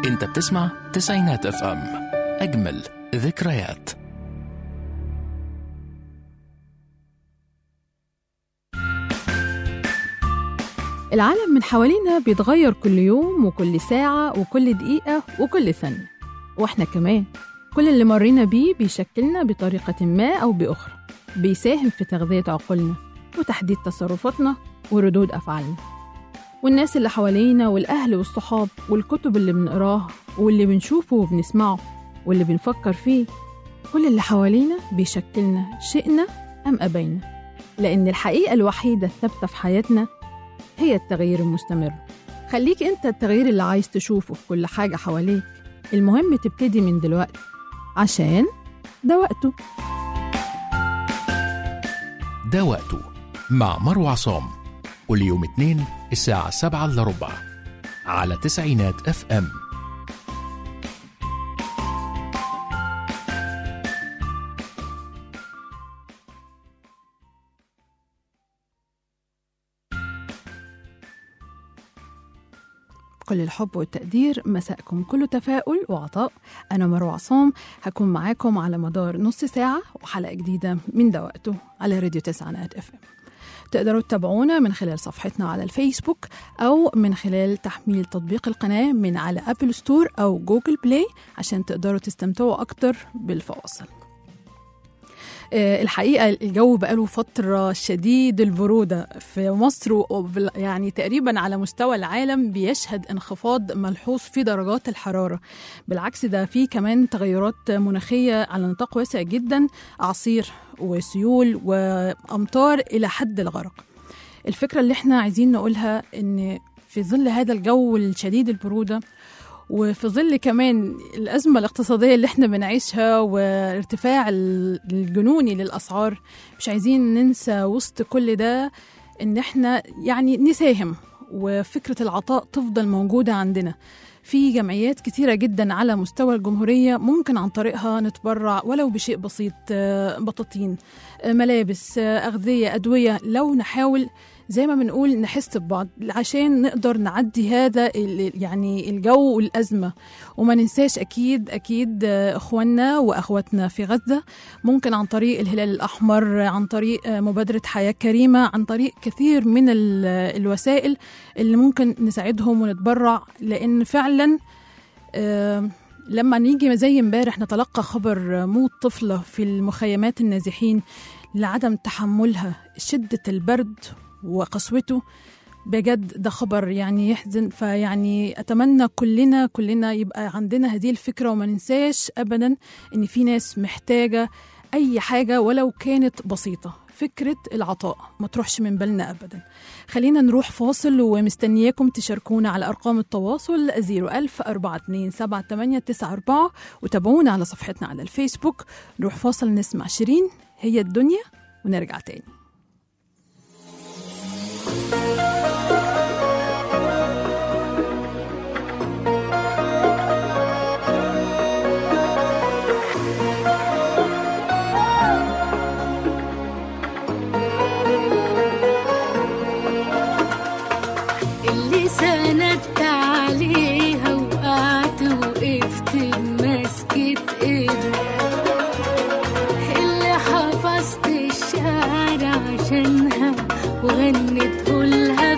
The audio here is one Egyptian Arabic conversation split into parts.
انت بتسمع تسعينات اف ام اجمل ذكريات العالم من حوالينا بيتغير كل يوم وكل ساعة وكل دقيقة وكل ثانية وإحنا كمان كل اللي مرينا بيه بيشكلنا بطريقة ما أو بأخرى بيساهم في تغذية عقولنا وتحديد تصرفاتنا وردود أفعالنا والناس اللي حوالينا والأهل والصحاب والكتب اللي بنقراها واللي بنشوفه وبنسمعه واللي بنفكر فيه كل اللي حوالينا بيشكلنا شئنا أم أبينا لأن الحقيقة الوحيدة الثابتة في حياتنا هي التغيير المستمر خليك انت التغيير اللي عايز تشوفه في كل حاجة حواليك المهم تبتدي من دلوقتي عشان ده وقته ده وقته مع مروة عصام كل يوم اثنين الساعة سبعة إلا ربع على تسعينات اف ام كل الحب والتقدير مساءكم كله تفاؤل وعطاء أنا مروة عصام هكون معاكم على مدار نص ساعة وحلقة جديدة من ده وقته على راديو تسعينات اف ام تقدروا تتابعونا من خلال صفحتنا على الفيسبوك أو من خلال تحميل تطبيق القناة من على أبل ستور أو جوجل بلاي عشان تقدروا تستمتعوا أكتر بالفواصل آه، الحقيقة الجو بقاله فترة شديد البرودة في مصر وبال- يعني تقريبا على مستوى العالم بيشهد انخفاض ملحوظ في درجات الحرارة بالعكس ده في كمان تغيرات مناخية على نطاق واسع جدا أعاصير وسيول وأمطار إلى حد الغرق الفكرة اللي احنا عايزين نقولها إن في ظل هذا الجو الشديد البرودة وفي ظل كمان الأزمة الاقتصادية اللي احنا بنعيشها وارتفاع ال- الجنوني للأسعار مش عايزين ننسى وسط كل ده إن احنا يعني نساهم وفكرة العطاء تفضل موجودة عندنا في جمعيات كتيرة جدا على مستوى الجمهورية ممكن عن طريقها نتبرع ولو بشيء بسيط آه، بطاطين آه، ملابس آه، أغذية أدوية لو نحاول زي ما بنقول نحس ببعض عشان نقدر نعدي هذا ال- يعني الجو والأزمة وما ننساش أكيد أكيد آه، إخواننا وأخواتنا في غزة ممكن عن طريق الهلال الأحمر عن طريق آه، مبادرة حياة كريمة عن طريق كثير من ال- الوسائل اللي ممكن نساعدهم ونتبرع لأن فعلا آه، لما نيجي زي امبارح نتلقى خبر موت طفلة في المخيمات النازحين لعدم تحملها شدة البرد وقسوته بجد ده خبر يعني يحزن فيعني اتمنى كلنا كلنا يبقى عندنا هذه الفكره وما ننساش ابدا ان في ناس محتاجه اي حاجه ولو كانت بسيطه فكرة العطاء ما تروحش من بالنا أبدا خلينا نروح فاصل ومستنياكم تشاركونا على أرقام التواصل 01000 427 وتابعونا على صفحتنا على الفيسبوك نروح فاصل نسمع شيرين هي الدنيا ونرجع تاني اللي سندت عليها وقعت وقفت مسكت ايده اللي حفظت الشعر عشانها وغنيته لها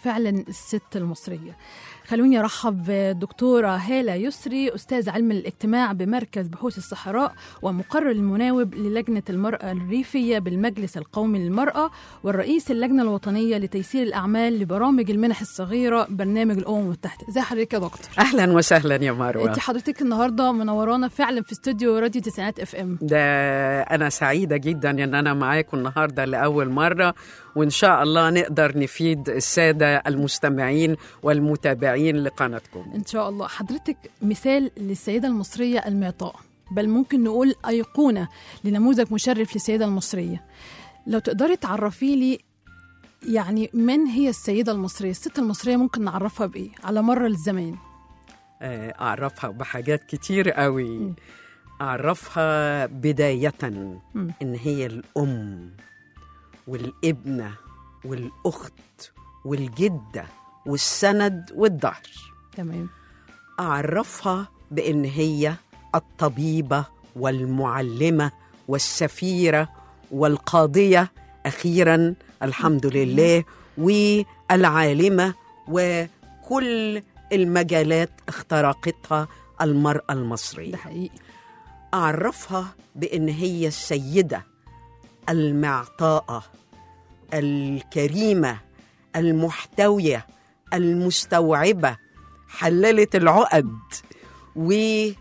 فعلا الست المصرية خلوني أرحب بالدكتورة هالة يسري أستاذ علم الاجتماع بمركز بحوث الصحراء ومقرر المناوب للجنة المرأة الريفية بالمجلس القومي للمرأة والرئيس اللجنة الوطنية لتيسير الأعمال لبرامج المنح الصغيرة برنامج الأمم المتحدة ازي حضرتك يا دكتور اهلا وسهلا يا مروه انت حضرتك النهارده منورانا فعلا في استوديو راديو تسعينات اف ام ده انا سعيده جدا ان انا معاكم النهارده لاول مره وان شاء الله نقدر نفيد الساده المستمعين والمتابعين لقناتكم ان شاء الله حضرتك مثال للسيده المصريه المعطاء بل ممكن نقول ايقونه لنموذج مشرف للسيده المصريه لو تقدري تعرفي لي يعني من هي السيده المصريه الست المصريه ممكن نعرفها بايه على مر الزمان آه، اعرفها بحاجات كتير قوي مم. اعرفها بدايه مم. ان هي الام والابنه والاخت والجده والسند والظهر تمام أعرفها بإن هي الطبيبة والمعلمة والسفيرة والقاضية أخيرا الحمد لله والعالمة وكل المجالات اخترقتها المرأة ده المصرية حقيقي أعرفها بإن هي السيدة المعطاءة الكريمة المحتوية المستوعبة حللة العقد وهي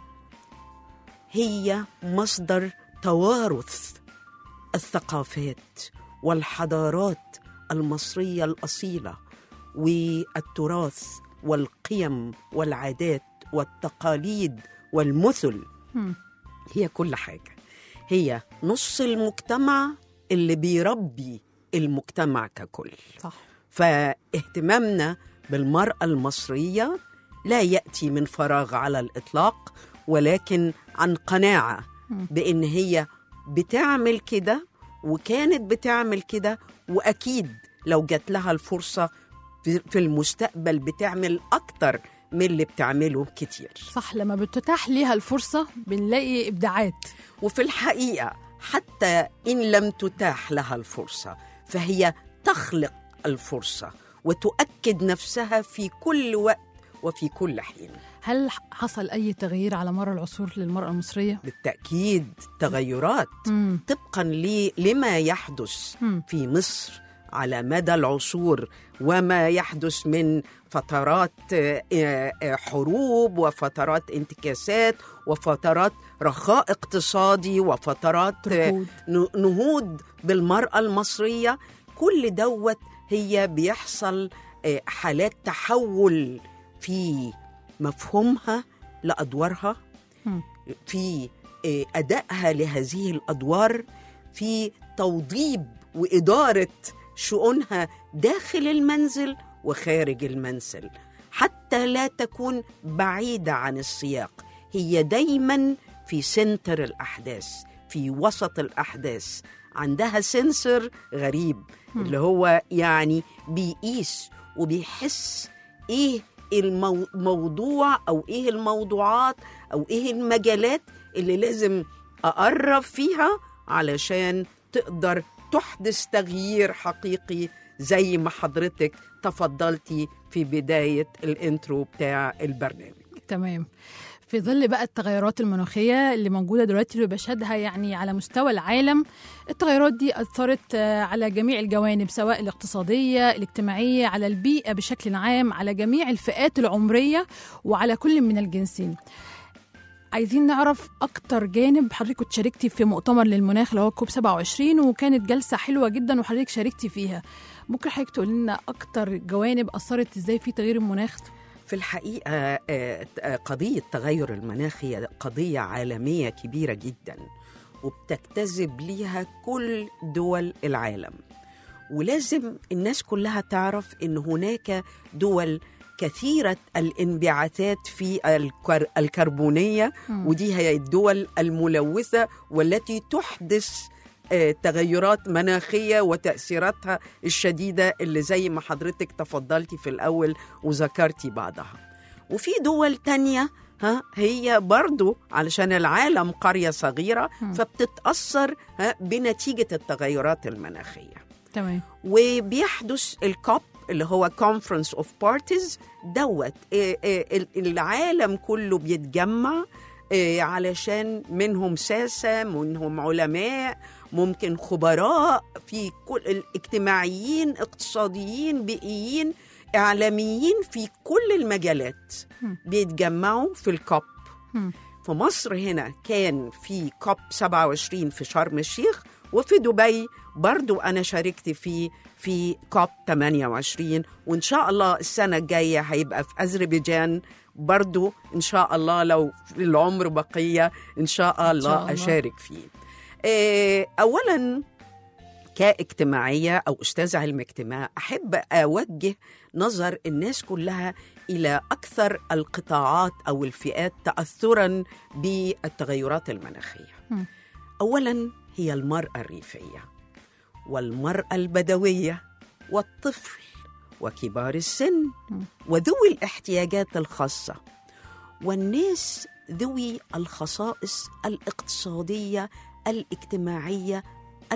مصدر توارث الثقافات والحضارات المصرية الأصيلة والتراث والقيم والعادات والتقاليد والمثل مم. هي كل حاجة هي نص المجتمع اللي بيربي المجتمع ككل صح فاهتمامنا بالمرأة المصرية لا يأتي من فراغ على الإطلاق ولكن عن قناعة مم. بإن هي بتعمل كده وكانت بتعمل كده وأكيد لو جات لها الفرصة في في المستقبل بتعمل أكتر من اللي بتعمله كتير صح لما بتتاح ليها الفرصه بنلاقي ابداعات وفي الحقيقه حتى ان لم تتاح لها الفرصه فهي تخلق الفرصه وتؤكد نفسها في كل وقت وفي كل حين هل حصل اي تغيير على مر العصور للمراه المصريه بالتاكيد تغيرات مم. طبقا ل- لما يحدث مم. في مصر على مدى العصور وما يحدث من فترات آه، آه، حروب وفترات انتكاسات وفترات رخاء اقتصادي وفترات آه، ركود. ن- نهوض بالمرأة المصرية كل دوت هي بيحصل آه، حالات تحول في مفهومها لأدوارها مم. في آه، أدائها لهذه الأدوار في توضيب وإدارة شؤونها داخل المنزل وخارج المنزل حتى لا تكون بعيدة عن السياق هي دايما في سنتر الأحداث في وسط الأحداث عندها سنسر غريب اللي هو يعني بيقيس وبيحس ايه الموضوع او ايه الموضوعات او ايه المجالات اللي لازم اقرب فيها علشان تقدر تحدث تغيير حقيقي زي ما حضرتك تفضلتي في بداية الانترو بتاع البرنامج تمام في ظل بقى التغيرات المناخية اللي موجودة دلوقتي اللي بشهدها يعني على مستوى العالم التغيرات دي أثرت آه، على جميع الجوانب سواء الاقتصادية الاجتماعية على البيئة بشكل عام على جميع الفئات العمرية وعلى كل من الجنسين عايزين نعرف أكتر جانب حضرتك كنت شاركتي في مؤتمر للمناخ اللي هو كوب 27 وكانت جلسة حلوة جدا وحضرتك شاركتي فيها ممكن حضرتك تقول لنا أكتر جوانب أثرت إزاي في تغيير المناخ في الحقيقة آه، آه، قضية تغير المناخ هي قضية عالمية كبيرة جدا وبتجتذب ليها كل دول العالم ولازم الناس كلها تعرف ان هناك دول كثيرة الانبعاثات في الكر- الكربونية مم. ودي هي الدول الملوثة والتي تحدث آه، تغيرات مناخية وتأثيراتها الشديدة اللي زي ما حضرتك تفضلتي في الأول وذكرتي بعضها وفي دول تانية ها هي برضو علشان العالم قرية صغيرة مم. فبتتأثر ها بنتيجة التغيرات المناخية تمام وبيحدث الكوب اللي هو Conference of Parties دوت آه، آه، ال- العالم كله بيتجمع آه، علشان منهم ساسة منهم علماء ممكن خبراء في كل الاجتماعيين اقتصاديين بيئيين إعلاميين في كل المجالات مم. بيتجمعوا في الكوب مم. في مصر هنا كان في كوب 27 في شرم الشيخ وفي دبي برضو أنا شاركت في في كوب 28 وإن شاء الله السنة الجاية هيبقى في أذربيجان برضو إن شاء الله لو في العمر بقية إن شاء الله, الله. أشارك فيه آه، أولا كاجتماعية أو أستاذ علم اجتماع أحب أوجه نظر الناس كلها إلى أكثر القطاعات أو الفئات تأثرا بالتغيرات المناخية مم. أولا هي المرأة الريفية والمرأة البدوية والطفل وكبار السن مم. وذوي الاحتياجات الخاصة والناس ذوي الخصائص الاقتصادية الاجتماعية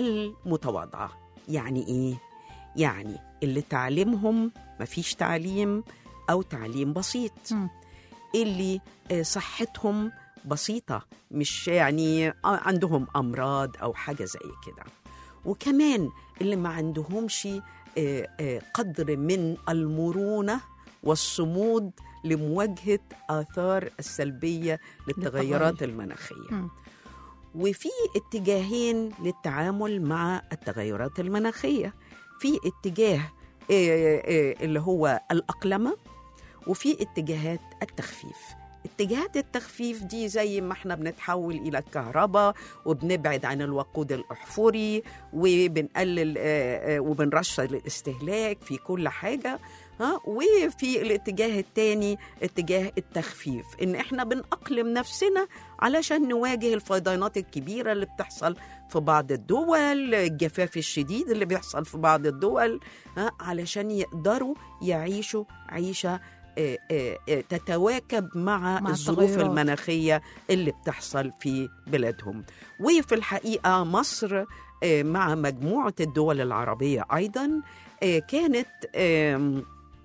المتواضعة يعني إيه؟ يعني اللي تعليمهم مفيش تعليم أو تعليم بسيط مم. اللي آه، صحتهم بسيطة مش يعني آه، عندهم أمراض أو حاجة زي كده وكمان اللي ما عندهمش آه، آه، قدر من المرونة والصمود لمواجهة آثار السلبية للتغيرات للتغير. المناخية مم. وفي اتجاهين للتعامل مع التغيرات المناخية في اتجاه آه، آه، اللي هو الأقلمة وفي اتجاهات التخفيف اتجاهات التخفيف دي زي ما احنا بنتحول الى الكهرباء وبنبعد عن الوقود الاحفوري وبنقلل آه، آه، وبنرشد الاستهلاك في كل حاجه ها وفي الاتجاه الثاني اتجاه التخفيف ان احنا بنأقلم نفسنا علشان نواجه الفيضانات الكبيره اللي بتحصل في بعض الدول الجفاف الشديد اللي بيحصل في بعض الدول ها علشان يقدروا يعيشوا عيشه آه، آه، آه، تتواكب مع, مع الظروف التغيرات. المناخيه اللي بتحصل في بلادهم وفي الحقيقه مصر آه، مع مجموعه الدول العربيه ايضا آه، كانت آم،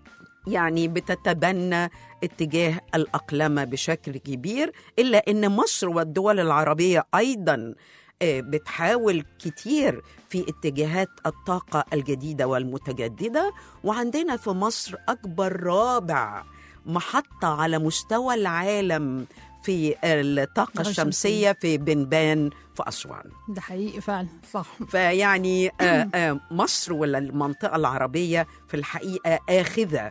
يعني بتتبنى اتجاه الأقلمة بشكل كبير إلا أن مصر والدول العربية أيضا آه، بتحاول كتير في اتجاهات الطاقة الجديدة والمتجددة وعندنا في مصر أكبر رابع محطة على مستوى العالم في الطاقة الشمسية. الشمسية في بنبان في أسوان ده حقيقي فعلا صح فيعني آه، آه، مصر ولا المنطقة العربية في الحقيقة آخذة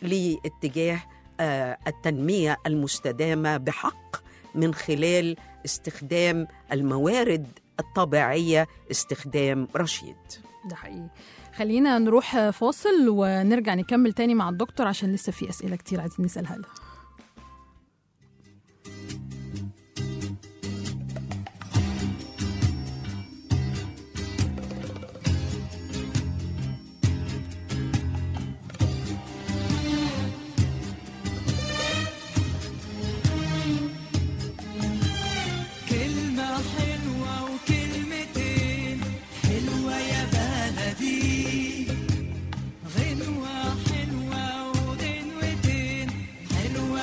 لاتجاه آه، التنمية المستدامة بحق من خلال استخدام الموارد الطبيعية استخدام رشيد ده حقيقي خلينا نروح فاصل ونرجع نكمل تاني مع الدكتور عشان لسه في أسئلة كتير عايزين نسألها له كلمة حلوة وكلمتين حلوة يا بلدي غنوة حلوة وغنوتين حلوة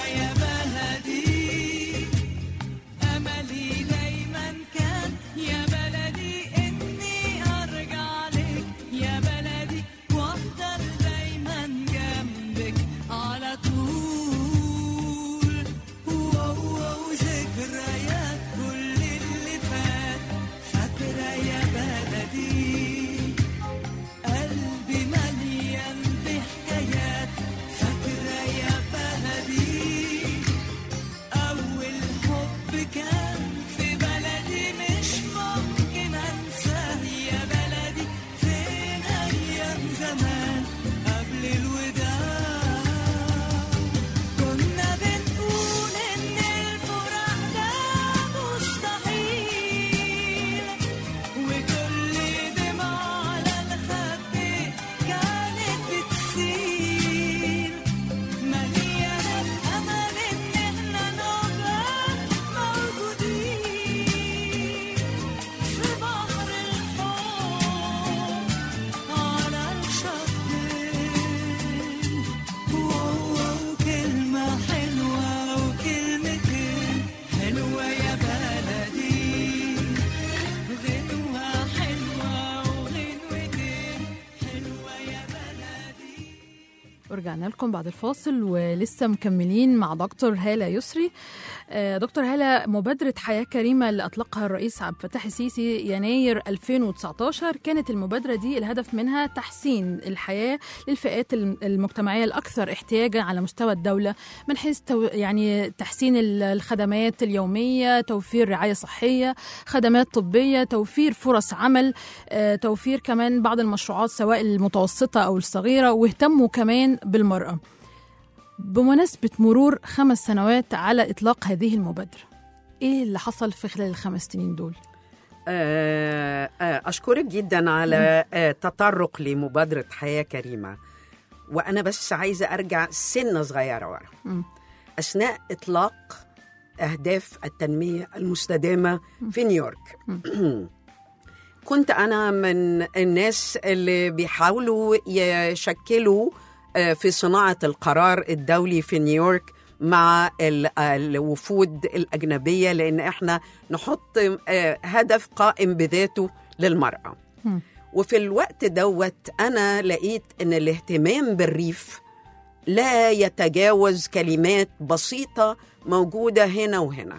ورجعنا لكم بعد الفاصل ولسه مكملين مع دكتور هالة يسري آه، دكتور هالة مبادرة حياة كريمة اللي أطلقها الرئيس عبد الفتاح السيسي يناير 2019 كانت المبادرة دي الهدف منها تحسين الحياة للفئات الم- المجتمعية الأكثر احتياجا على مستوى الدولة من حيث تو يعني تحسين ال- الخدمات اليومية توفير رعاية صحية خدمات طبية توفير فرص عمل آه، توفير كمان بعض المشروعات سواء المتوسطة أو الصغيرة واهتموا كمان بالمرأة بمناسبة مرور خمس سنوات على إطلاق هذه المبادرة إيه اللي حصل في خلال الخمس سنين دول؟ آه، آه، أشكرك جدا على آه، تطرق لمبادرة حياة كريمة وأنا بس عايزة أرجع سنة صغيرة ورا مم. أثناء إطلاق أهداف التنمية المستدامة في نيويورك كنت أنا من الناس اللي بيحاولوا يشكلوا آه، في صناعة القرار الدولي في نيويورك مع ال- الوفود الأجنبية لأن إحنا نحط آه، هدف قائم بذاته للمرأة مم. وفي الوقت دوت أنا لقيت أن الاهتمام بالريف لا يتجاوز كلمات بسيطة موجودة هنا وهنا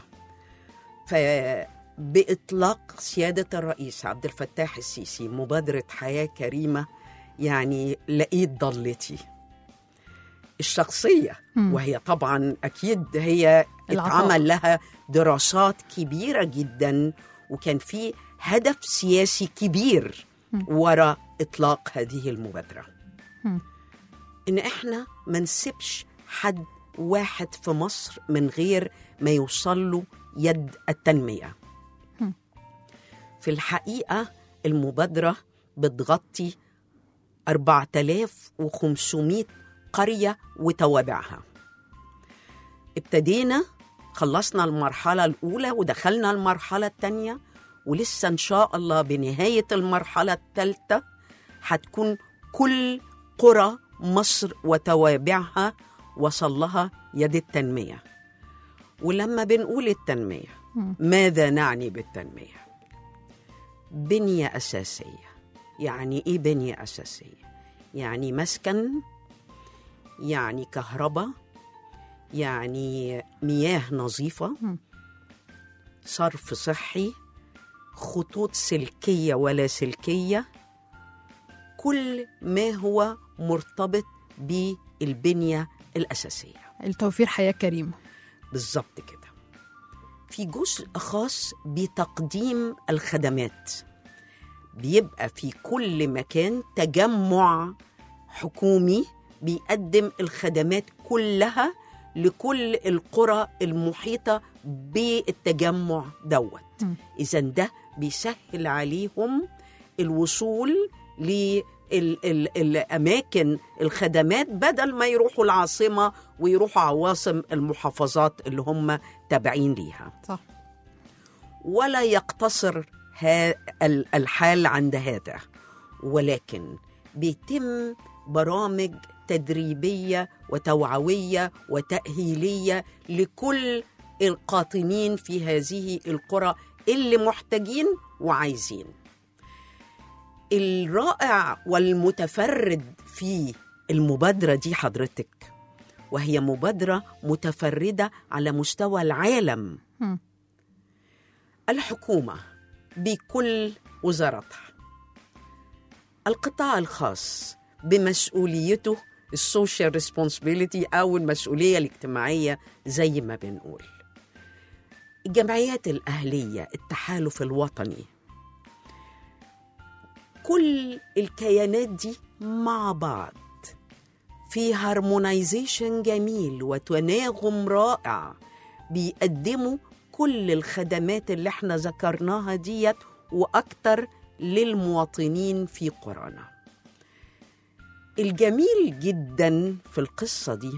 فبإطلاق سيادة الرئيس عبد الفتاح السيسي مبادرة حياة كريمة يعني لقيت ضلتي الشخصية مم. وهي طبعا أكيد هي العطاء. اتعمل لها دراسات كبيرة جدا وكان في هدف سياسي كبير وراء إطلاق هذه المبادرة مم. إن إحنا ما نسيبش حد واحد في مصر من غير ما يوصل له يد التنمية هم. في الحقيقة المبادرة بتغطي 4500 قرية وتوابعها ابتدينا خلصنا المرحلة الأولى ودخلنا المرحلة الثانية ولسه إن شاء الله بنهاية المرحلة الثالثة هتكون كل قرى مصر وتوابعها وصل لها يد التنمية ولما بنقول التنمية مم. ماذا نعني بالتنمية؟ بنية أساسية يعني إيه بنية أساسية؟ يعني مسكن يعني كهرباء يعني مياه نظيفة مم. صرف صحي خطوط سلكية ولا سلكية كل ما هو مرتبط بالبنية الأساسية التوفير حياة كريمة بالظبط كده في جزء خاص بتقديم الخدمات بيبقى في كل مكان تجمع حكومي بيقدم الخدمات كلها لكل القرى المحيطة بالتجمع دوت مم. إذا ده بيسهل عليهم الوصول للأماكن الخدمات بدل ما يروحوا العاصمة ويروحوا عواصم المحافظات اللي هم تابعين ليها صح ولا يقتصر ها ال- الحال عند هذا ولكن بيتم برامج تدريبيه وتوعويه وتاهيليه لكل القاطنين في هذه القرى اللي محتاجين وعايزين الرائع والمتفرد في المبادره دي حضرتك وهي مبادره متفرده على مستوى العالم مم. الحكومة بكل وزاراتها القطاع الخاص بمسؤوليته السوشيال ريسبونسبيلتي أو المسؤولية الاجتماعية زي ما بنقول الجمعيات الأهلية التحالف الوطني كل الكيانات دي مع بعض في هارمونايزيشن جميل وتناغم رائع بيقدموا كل الخدمات اللي احنا ذكرناها ديت واكتر للمواطنين في قرانا الجميل جدا في القصه دي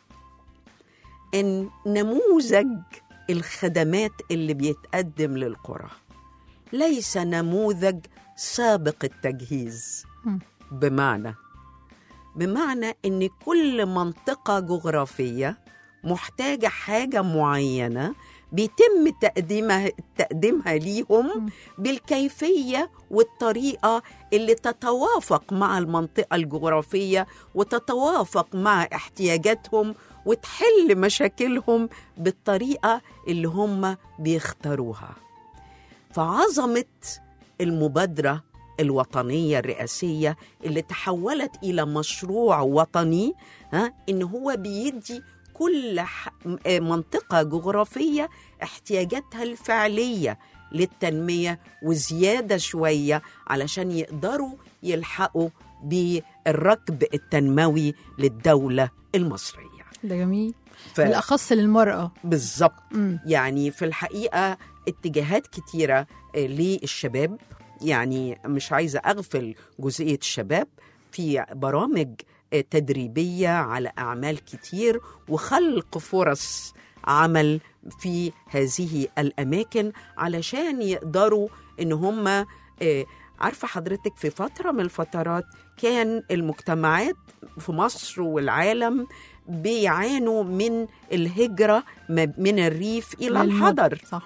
ان نموذج الخدمات اللي بيتقدم للقرى ليس نموذج سابق التجهيز مم. بمعنى بمعنى ان كل منطقه جغرافيه محتاجه حاجه معينه بيتم تقديمها تقديمها ليهم بالكيفيه والطريقه اللي تتوافق مع المنطقه الجغرافيه وتتوافق مع احتياجاتهم وتحل مشاكلهم بالطريقه اللي هم بيختاروها فعظمه المبادره الوطنيه الرئاسيه اللي تحولت الى مشروع وطني ها ان هو بيدي كل ح- م- آه منطقه جغرافيه احتياجاتها الفعليه للتنميه وزياده شويه علشان يقدروا يلحقوا بالركب التنموي للدوله المصريه ده جميل ف... بالاخص للمراه بالظبط مم. يعني في الحقيقه اتجاهات كتيره آه، للشباب يعني مش عايزه اغفل جزئيه الشباب في برامج آه، تدريبيه على اعمال كتير وخلق فرص عمل في هذه الاماكن علشان يقدروا ان هم آه، عارفه حضرتك في فتره من الفترات كان المجتمعات في مصر والعالم بيعانوا من الهجره ما- من الريف الى للمدن. الحضر صح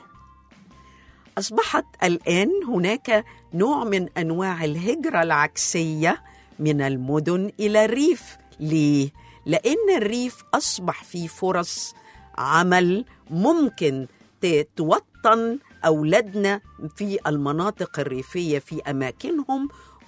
أصبحت الآن هناك نوع من أنواع الهجرة العكسية من المدن إلى الريف ليه؟ لأن الريف أصبح فيه فرص عمل ممكن ت- توطن أولادنا في المناطق الريفية في أماكنهم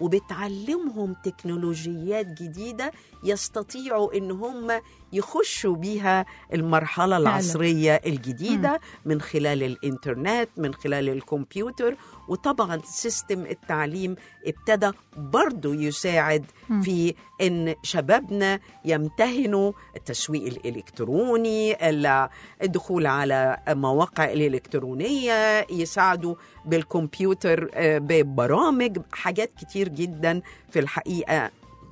وبتعلمهم تكنولوجيات جديدة يستطيعوا إن هم يخشوا بيها المرحلة العصرية الجديدة من خلال الإنترنت من خلال الكمبيوتر وطبعا سيستم التعليم ابتدى برضو يساعد في ان شبابنا يمتهنوا التسويق الالكتروني ال- الدخول على مواقع الالكترونيه يساعدوا بالكمبيوتر آه، ببرامج حاجات كتير جدا في الحقيقه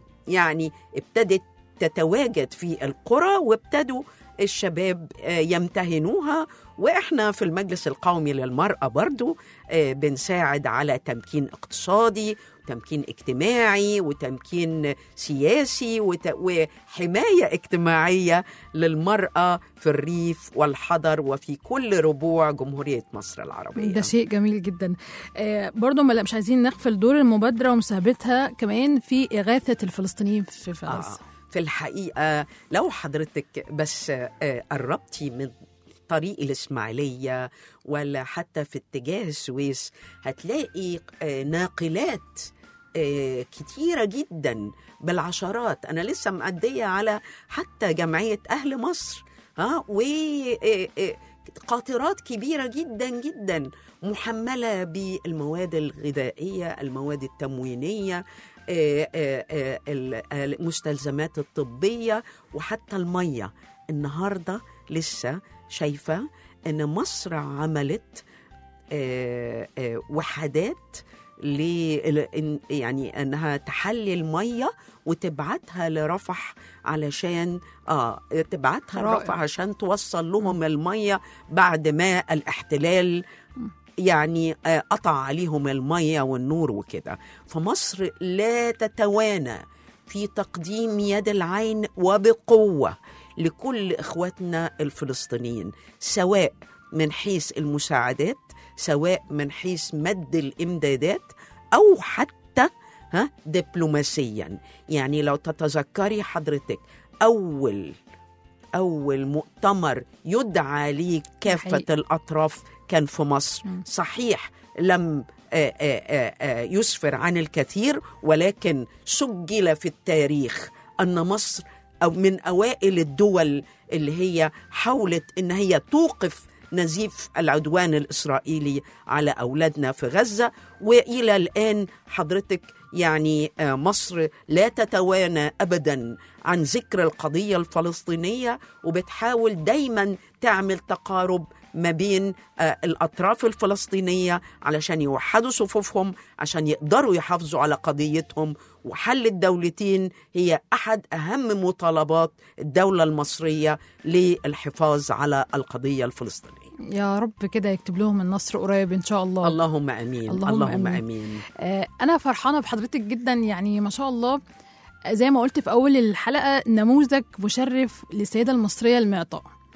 يعني ابتدت تتواجد في القرى وابتدوا الشباب آه، يمتهنوها واحنا في المجلس القومي للمرأة برضو آه، بنساعد على تمكين اقتصادي وتمكين اجتماعي وتمكين سياسي وت- وحماية اجتماعية للمرأة في الريف والحضر وفي كل ربوع جمهورية مصر العربية ده شيء جميل جدا آه برضو ما- مش عايزين نغفل دور المبادرة ومساهمتها كمان في إغاثة الفلسطينيين في في آه. غزة في الحقيقة لو حضرتك بس آه، قربتي من طريق الإسماعيلية ولا حتى في اتجاه السويس هتلاقي آه، ناقلات آه، كتيرة جدا بالعشرات أنا لسه مأدية على حتى جمعية أهل مصر ها و آه، آه، قاطرات كبيرة جدا جدا محملة بالمواد الغذائية المواد التموينية آه، آه، آه، ال- المستلزمات الطبية وحتى المية النهاردة لسه شايفة أن مصر عملت آه، آه، وحدات ل إن- يعني انها تحلي الميه وتبعتها لرفح علشان اه تبعتها رائع. لرفح عشان توصل لهم الميه بعد ما الاحتلال يعني آه، قطع عليهم الميه والنور وكده فمصر لا تتوانى في تقديم يد العين وبقوه لكل اخواتنا الفلسطينيين سواء من حيث المساعدات سواء من حيث مد الامدادات او حتى ها دبلوماسيا يعني لو تتذكري حضرتك اول اول مؤتمر يدعى ليه كافه حقيقي. الاطراف كان في مصر صحيح لم آه، آه، آه، آه، يسفر عن الكثير ولكن سجل في التاريخ ان مصر او من اوائل الدول اللي هي حاولت ان هي توقف نزيف العدوان الاسرائيلي على اولادنا في غزه والى الان حضرتك يعني آه، مصر لا تتوانى ابدا عن ذكر القضيه الفلسطينيه وبتحاول دايما تعمل تقارب ما بين آه، الاطراف الفلسطينيه علشان يوحدوا صفوفهم عشان يقدروا يحافظوا على قضيتهم وحل الدولتين هي احد اهم مطالبات الدوله المصريه للحفاظ على القضيه الفلسطينيه يا رب كده يكتب لهم النصر قريب إن شاء الله اللهم امين اللهم اللهم, آمين. امين آه، أنا فرحانة بحضرتك جدا يعني ما شاء الله آه، زي ما قلت في أول الحلقة نموذج مشرف للسيدة المصرية المعطاء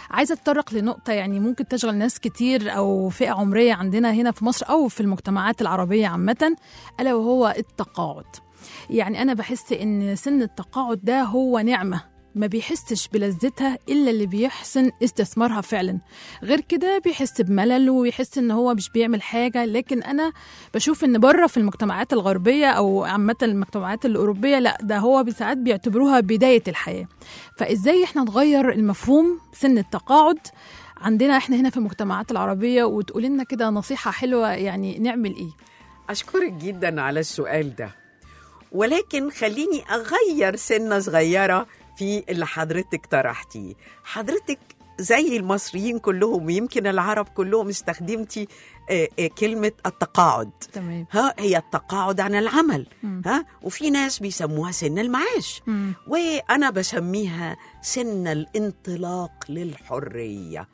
عايزه اتطرق لنقطه يعني ممكن تشغل ناس كتير او فئه عمريه عندنا هنا في مصر او في المجتمعات العربيه عامه الا وهو التقاعد يعني انا بحس ان سن التقاعد ده هو نعمه ما بيحسش بلذتها الا اللي بيحسن استثمارها فعلا غير كده بيحس بملل ويحس ان هو مش بيعمل حاجه لكن انا بشوف ان بره في المجتمعات الغربيه او عامه المجتمعات الاوروبيه لا ده هو ساعات بيعتبروها بدايه الحياه فازاي احنا نغير المفهوم سن التقاعد عندنا احنا هنا في المجتمعات العربيه وتقول لنا كده نصيحه حلوه يعني نعمل ايه أشكرك جدا على السؤال ده ولكن خليني أغير سنة صغيرة في اللي حضرتك طرحتيه حضرتك زي المصريين كلهم ويمكن العرب كلهم استخدمتي آه، آه، كلمة التقاعد تمام ها هي التقاعد عن العمل مم. ها وفي ناس بيسموها سن المعاش مم. وانا بسميها سن الانطلاق للحريه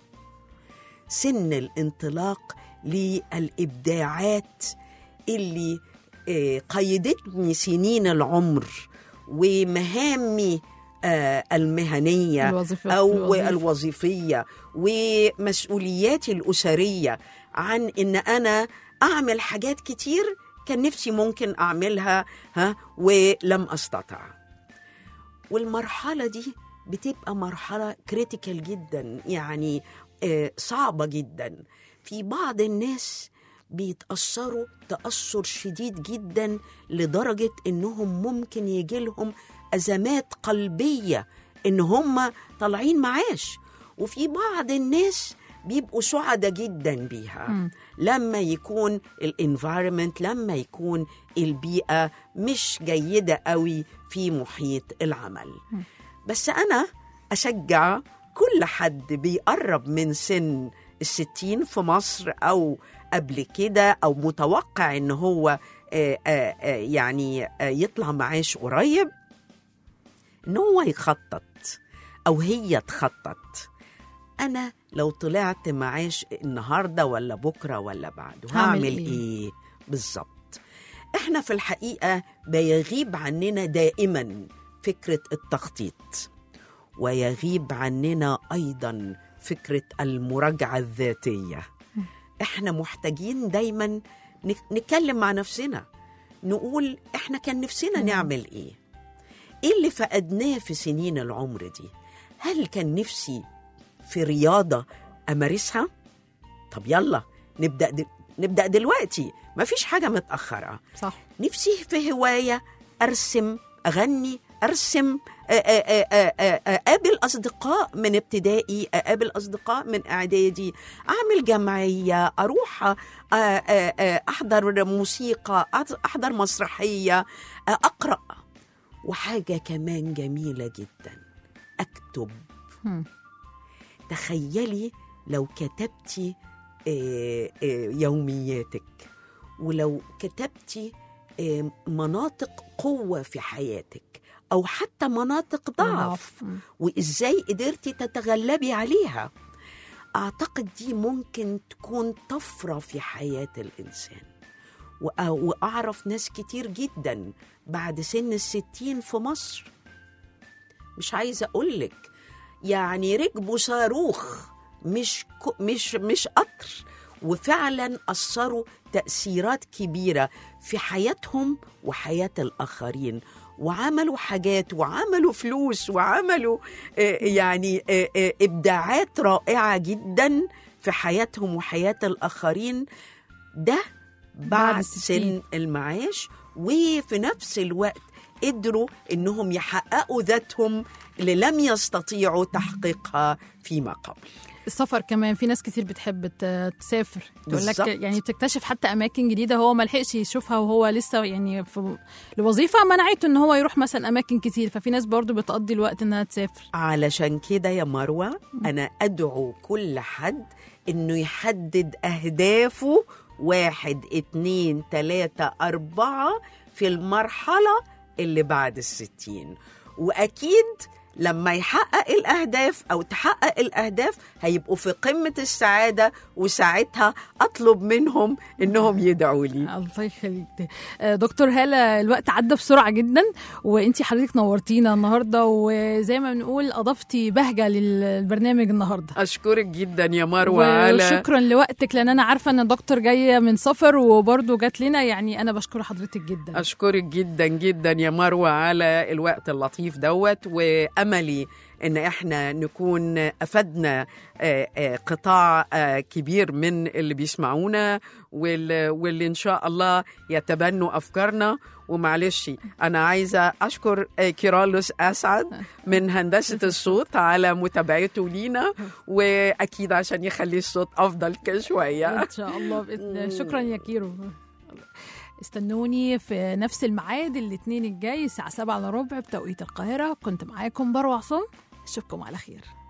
سن الانطلاق للابداعات اللي آه، قيدتني سنين العمر ومهامي آه، المهنيه الوظيفة او الوظيفة. الوظيفيه ومسؤولياتي الاسريه عن ان انا اعمل حاجات كتير كان نفسي ممكن اعملها ها ولم استطع والمرحله دي بتبقى مرحله كريتيكال جدا يعني آه، صعبه جدا في بعض الناس بيتاثروا تاثر شديد جدا لدرجه انهم ممكن يجي لهم ازمات قلبيه ان هم طالعين معاش وفي بعض الناس بيبقوا سعداء جدا بيها مم. لما يكون الانفايرمنت لما يكون البيئه مش جيده قوي في محيط العمل بس انا اشجع كل حد بيقرب من سن الستين في مصر او قبل كده او متوقع ان هو آه، آه، آه، يعني آه، يطلع معاش قريب ان هو يخطط او هي تخطط انا لو طلعت معاش النهارده ولا بكره ولا بعده هعمل هعمل إيه؟ ايه, إيه؟ بالظبط احنا في الحقيقه بيغيب عننا دائما فكره التخطيط ويغيب عننا ايضا فكره المراجعه الذاتيه احنا محتاجين دايما نك- نتكلم مع نفسنا نقول احنا كان نفسنا نعمل ايه ايه اللي فقدناه في سنين العمر دي هل كان نفسي في رياضه امارسها طب يلا نبدا دل... نبدا دلوقتي مفيش حاجه متاخره صح نفسي في هوايه ارسم اغني ارسم آ- آ- آ- آ- آ- اقابل اصدقاء من ابتدائي اقابل اصدقاء من اعدادي اعمل جمعيه اروح آ- آ- آ- احضر موسيقى أح- احضر مسرحيه آ- اقرا وحاجه كمان جميله جدا اكتب مم. تخيلي لو كتبتي آه، آه، يومياتك ولو كتبتي آه، مناطق قوة في حياتك أو حتى مناطق ضعف مم. وإزاي قدرتي تتغلبي عليها أعتقد دي ممكن تكون طفرة في حياة الإنسان وأ- وأعرف ناس كتير جدا بعد سن الستين في مصر مش عايزة أقولك يعني ركبوا صاروخ مش كو مش مش قطر وفعلا أثروا تأثيرات كبيرة في حياتهم وحياة الآخرين وعملوا حاجات وعملوا فلوس وعملوا آه، يعني آه، آه، إبداعات رائعة جدا في حياتهم وحياة الآخرين ده بعد بعد الستين. سن المعاش وفي نفس الوقت قدروا انهم يحققوا ذاتهم اللي لم يستطيعوا تحقيقها فيما قبل السفر كمان في ناس كتير بتحب ت- تسافر تقول لك بالظبط. يعني بتكتشف حتى اماكن جديده هو ما لحقش يشوفها وهو لسه يعني في الوظيفه منعته ان هو يروح مثلا اماكن كتير ففي ناس برضو بتقضي الوقت انها تسافر علشان كده يا مروة أنا أدعو كل حد إنه يحدد أهدافه واحد اتنين تلاتة أربعة في المرحلة اللي بعد الستين وأكيد لما يحقق الاهداف او تحقق الاهداف هيبقوا في قمه السعاده وساعتها اطلب منهم انهم يدعوا لي الله يخليك آه، دكتور هالة الوقت عدى بسرعة جدا وانتي حضرتك نورتينا النهاردة وزي ما بنقول أضفتي بهجة للبرنامج النهاردة اشكرك جدا يا مروه على وشكرا لوقتك لان انا عارفه ان الدكتور جايه من سفر وبرضه جات لنا يعني انا بشكر حضرتك جدا أشكرك جدا جدا يا مروة على الوقت اللطيف دوت وأملي إن إحنا نكون أفدنا آه، آه، قطاع آه، كبير من اللي بيسمعونا وال- واللي إن شاء الله يتبنوا أفكارنا ومعلش أنا عايزة أشكر آه، كيرالوس أسعد من هندسة الصوت على متابعته لينا وأكيد عشان يخلي الصوت أفضل كشوية ان شاء الله بإذن الله. شكرا يا كيرو استنوني في نفس الميعاد الاثنين الجاي الساعه 7 الا ربع بتوقيت القاهره كنت معاكم بروع عصام اشوفكم على خير